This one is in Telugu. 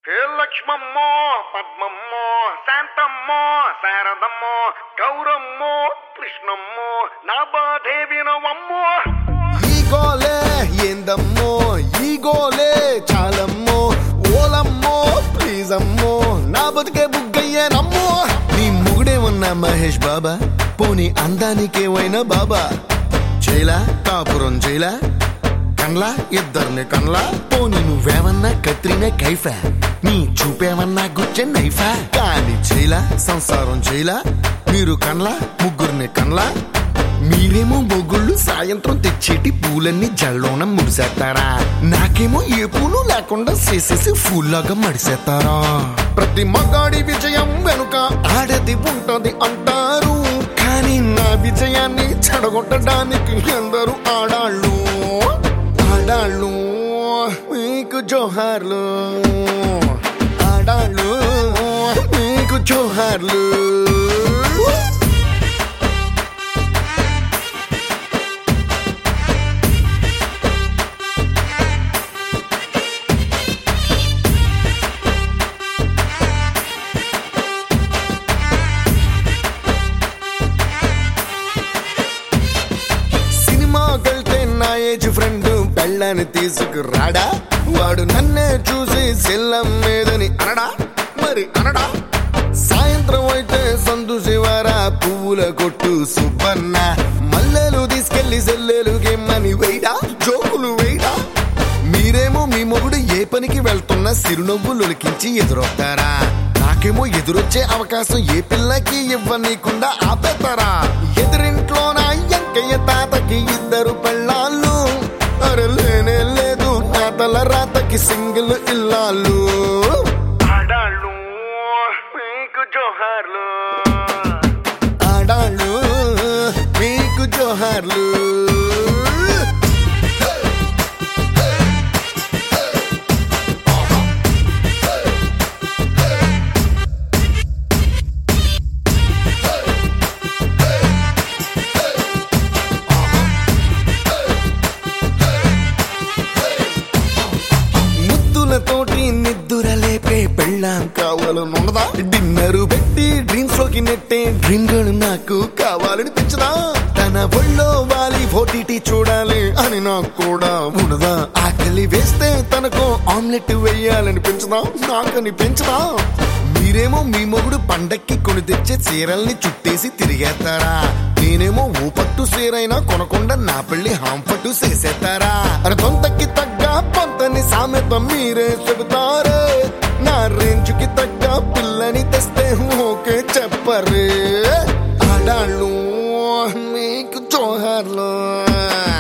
హే లక్ష్మమ్మో పద్మమ్మో శాంతమ్మో శారదమ్మో గౌరమ్మో కృష్ణమ్మో నా బాధేవి నవమ్మో ఈ గోలే ఏందమ్మో ఈ గోలే చాలమ్మో ఓలమ్మో ప్లీజ్ అమ్మో నా బతుకే బుగ్గయ్యేనమ్మో నీ ముగుడే ఉన్న మహేష్ బాబా పోనీ అందానికేవైనా బాబా జైలా కాపురం జైలా కన్లా ఇద్దరిని కన్లా పోనీ నువ్వేమన్నా కత్రినా కైఫా నీ చూపేమన్నా గుచ్చే నైఫా కానీ జైలా సంసారం జైలా మీరు కన్లా ముగ్గురిని కన్లా మీరేమో మొగుళ్ళు సాయంత్రం తెచ్చేటి పూలన్నీ జల్లోన ముడిసేస్తారా నాకేమో ఏ పూలు లేకుండా చేసేసి ఫూల్లాగా మడిసేస్తారా ప్రతి మగాడి విజయం వెనుక ఆడది ఉంటది అంటారు కానీ నా విజయాన్ని చెడగొట్టడానికి అందరూ ఆడాళ్ళు ఆడాళ్ళు మీకు జోహార్లు ఆడాళ్ళు మీకు జోహార్లు సినిమాకెళ్తే నా ఏజ్ ఫ్రెండ్ పెళ్ళని తీసుకురాడా వాడు నన్నే చూసి సెల్లం మీదని అనడా మరి అనడా సాయంత్రం అయితే సందు శివారా పువ్వుల కొట్టు సుబ్బన్న మల్లెలు తీసుకెళ్లి సెల్లెలు గేమ్మని వేయడా జోకులు వేయడా మీరేమో మీ మొగుడు ఏ పనికి వెళ్తున్నా సిరునవ్వులు ఒలికించి ఎదురొస్తారా నాకేమో ఎదురొచ్చే అవకాశం ఏ పిల్లకి ఇవ్వనీకుండా ఆపేస్తారా ఎదురింట్లో నా ఎంకయ్య తాతకి ఇద్దరు పెళ్ళాళ్ళు అరే లేనే లేదు నా తల రాతకి సింగిల్ ఇల్లాళ్ళు ఆడాళ్ళు మీకు జోహార్లు ఆడాళ్ళు మీకు జోహార్లు ముద్దులతోటి నిద్దుర లేపే పెళ్ళాం కావాలనున్నదా డిన్నరు పెట్టి డ్రీమ్స్ లోకి నెట్టే డ్రీమ్ గర్ల్ నాకు కావాలని పెంచదా తన ఒళ్ళో వాలి ఓటీటీ చూడాలి అని నాకు కూడా ఉన్నదా ఆకలి వేస్తే తనకు ఆమ్లెట్ వేయాలని పెంచదా నాకని పెంచదా మీరేమో మీ మొగుడు పండక్కి కొని తెచ్చే చీరల్ని చుట్టేసి తిరిగేస్తారా నేనేమో ఓ పట్టు చీరైనా కొనకుండా నా పెళ్లి హాంపట్టు చేసేస్తారా అరే తొంతకి తగ్గ పొంతని సామెత మీరే చెబుతారే నా రేంజ్ కి తగ్గ పిల్లని తెస్తే ఓకే చెప్పరే ఆడాళ్ళు మీకు జోహార్లు